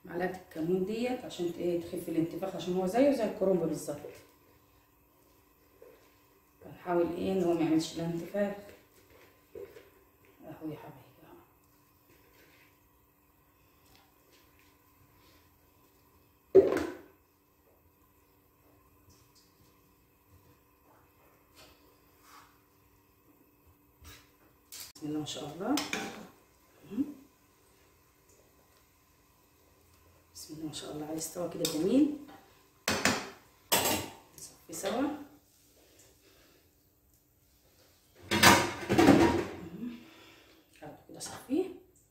معلقه الكمون ديت عشان ايه تخف الانتفاخ عشان هو زيه زي الكرنب بالظبط بنحاول ايه ان هو ما يعملش لنا انتفاخ اهو يا حبايبي اهو بسم الله ما شاء الله بسم الله ما شاء الله عليه استوى كده جميل نصفي سوا هاخده كده صفيه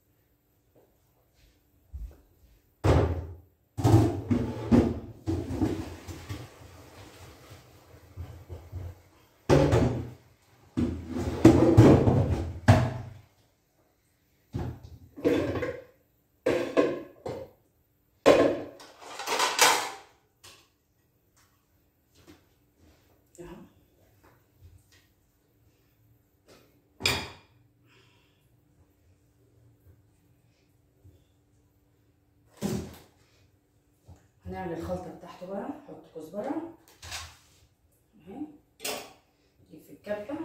اهو هنعمل الخلطة بتاعته بقى نحط كزبرة اهي نجيب في الكبة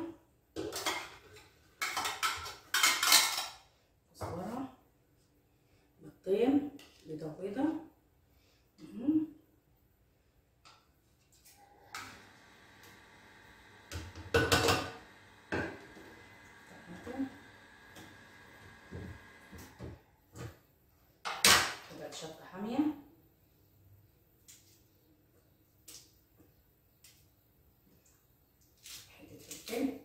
كزبرة بيضتين بيضة بيضة مهم. طماطم. قطعة شطة حامية حتة فلفل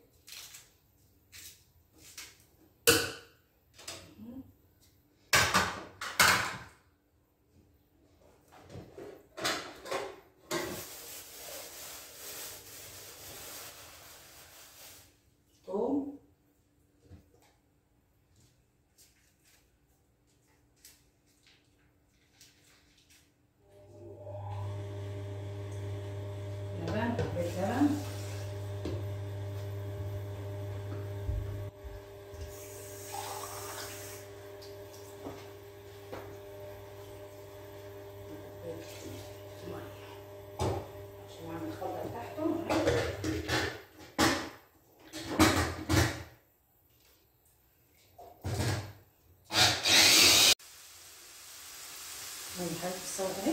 مهم. توم لبن كوباية لبن عشان اعمل الخلطة بتاعته من حالة الصوت اهي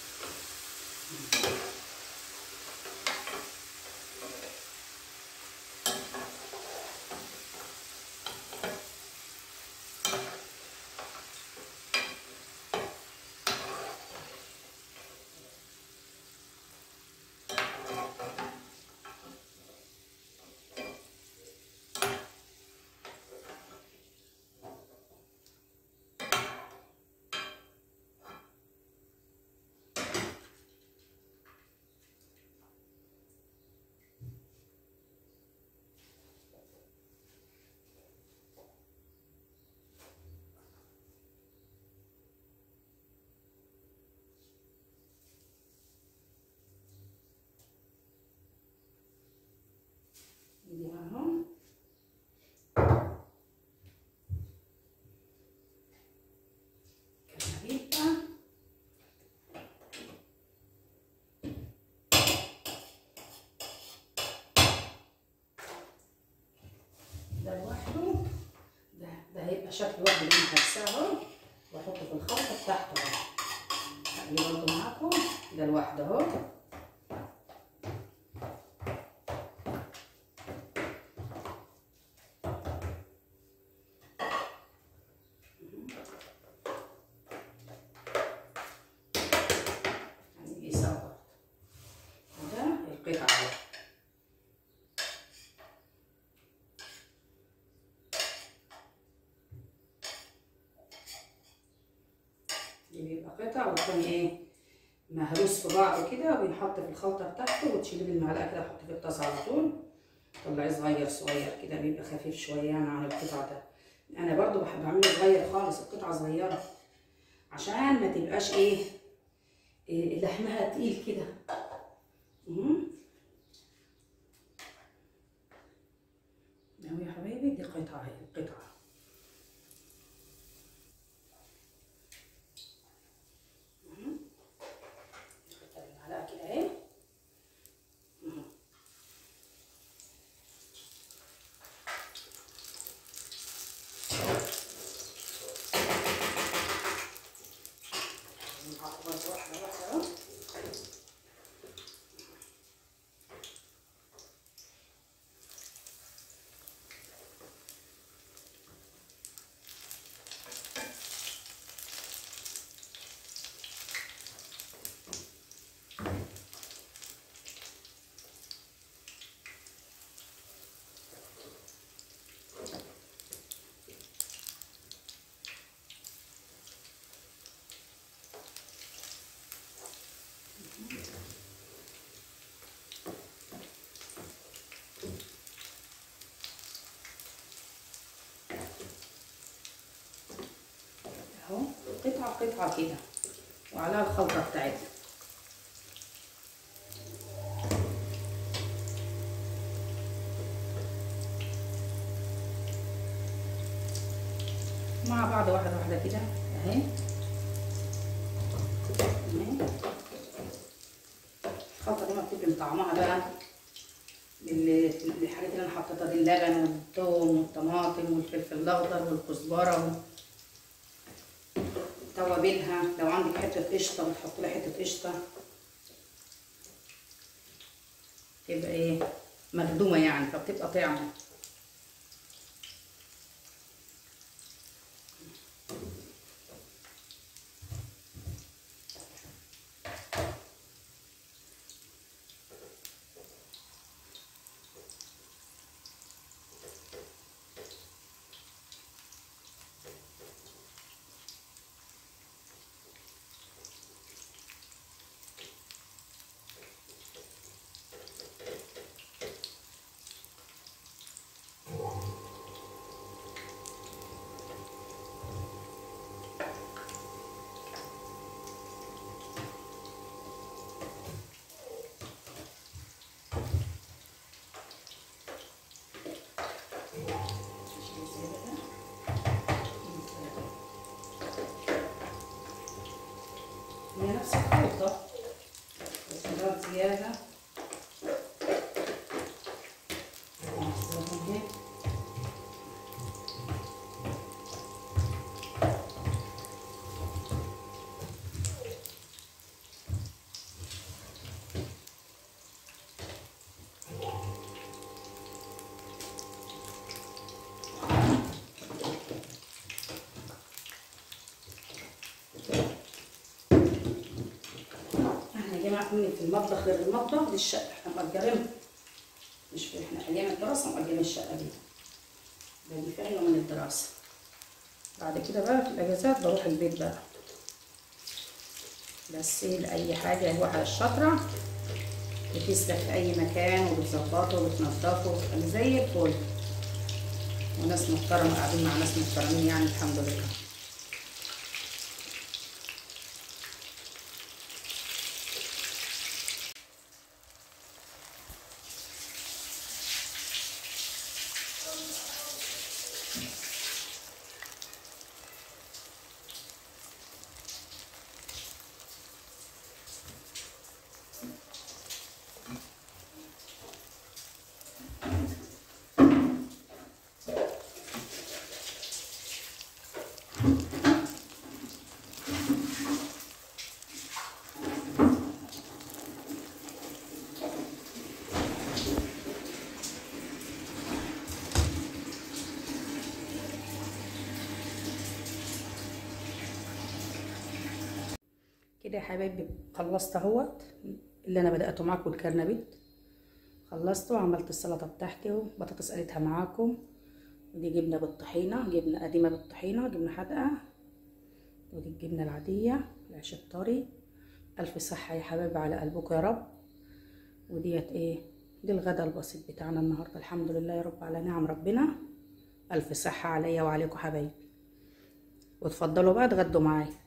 دي اهو كريمة ده لوحده ده ده هيبقى شكل واحد اللي انا هرسعه واحطه في الخلطه بتاعته اهو هقليه برضه معاكم ده لوحده اهو هنيجي سوا برضه وده القطعه اهو دي بيبقى قطع والتاني ايه مهروس في بعضه كده وبينحط في الخلطه بتاعته وتشيليه بالمعلقه كده تحطيه في الطاسه على طول طلعيه صغير صغير كده بيبقى خفيف شويه يعني عن القطع ده انا برضو بحب اعمله صغير خالص القطعه صغيره عشان ما تبقاش ايه, إيه لحمها تقيل كده مهم. اهو يا حبايبي دي قطعه اهي قطعه اهو قطعة قطعة كده وعليها الخلطة بتاعتها مع بعض واحدة واحدة كده اهي اهي الخلطة دي ما بتبقى طعمها بقى بال- بالحاجات اللي انا حطيتها دي اللبن والثوم والطماطم والفلفل الاخضر والكزبره توابلها لو عندك حته قشطه بتحط لها حته قشطه تبقى ايه مخدومه يعني فبتبقى طعمه هي نفس الخلطة بس زيادة نحطهم هيك. احنا يا جماعه كنا في المطبخ غير المطبخ دي الشقه احنا مأجرينها مش في احنا ايام الدراسه مأجرين الشقه دي ده دي فعلا من الدراسه بعد كده بقى في الاجازات بروح البيت بقى بس لأي حاجة هو على الشطرة بتسلك في أي مكان وبتظبطه وبتنضفه وبتبقى زي الفل وناس محترمة قاعدين مع ناس محترمين يعني الحمد لله كده يا حبايبي خلصت اهوت اللي انا بدأته معاكم الكرنبيت خلصته وعملت السلطة بتاعتي وبطاطس قليتها معاكم ودي جبنة بالطحينة جبنة قديمة بالطحينة جبنة حادقة ودي الجبنة العادية العيش الطري ألف صحة يا حبايبي على قلبكم يا رب وديت ايه دي الغدا البسيط بتاعنا النهاردة الحمد لله يا رب على نعم ربنا ألف صحة عليا وعليكم حبايبي وتفضلوا بقى تغدوا معايا